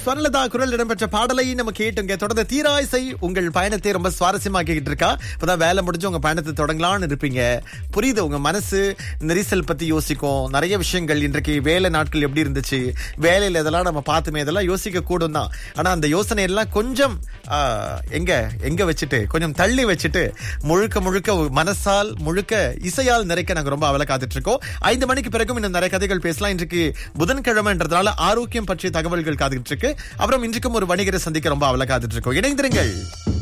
ஸ்வர்ணலதா குரல் இடம்பெற்ற பாடலை நம்ம கேட்டுங்க தொடர்ந்து தீராய்சை உங்கள் பயணத்தை ரொம்ப சுவாரஸ்யமாக்கிட்டு இருக்கா இப்பதான் வேலை முடிஞ்சு உங்க பயணத்தை தொடங்கலாம்னு இருப்பீங்க புரியுது உங்க மனசு நெரிசல் பத்தி யோசிக்கும் நிறைய விஷயங்கள் இன்றைக்கு வேலை நாட்கள் எப்படி இருந்துச்சு வேலையில இதெல்லாம் நம்ம பார்த்துமே இதெல்லாம் யோசிக்க கூடும் தான் ஆனா அந்த யோசனை எல்லாம் கொஞ்சம் ஆ, எங்க எங்க வச்சுட்டு கொஞ்சம் தள்ளி வச்சுட்டு முழுக்க முழுக்க மனசால் முழுக்க இசையால் நிறைக்க நாங்க ரொம்ப அவலை காத்துட்டு இருக்கோம் ஐந்து மணிக்கு பிறகும் இன்னும் நிறைய கதைகள் பேசலாம் இன்றைக்கு புதன்கிழமைன்றதுனால ஆரோக்கியம் பற்றிய தகவல்கள் காத்துட்டு இருக்கு அப்புறம் இன்றைக்கும் ஒரு வணிகரை சந்திக்க ரொம்ப அவலை காத்துட்டு இருக்கோம் இணைந்திருங்கள்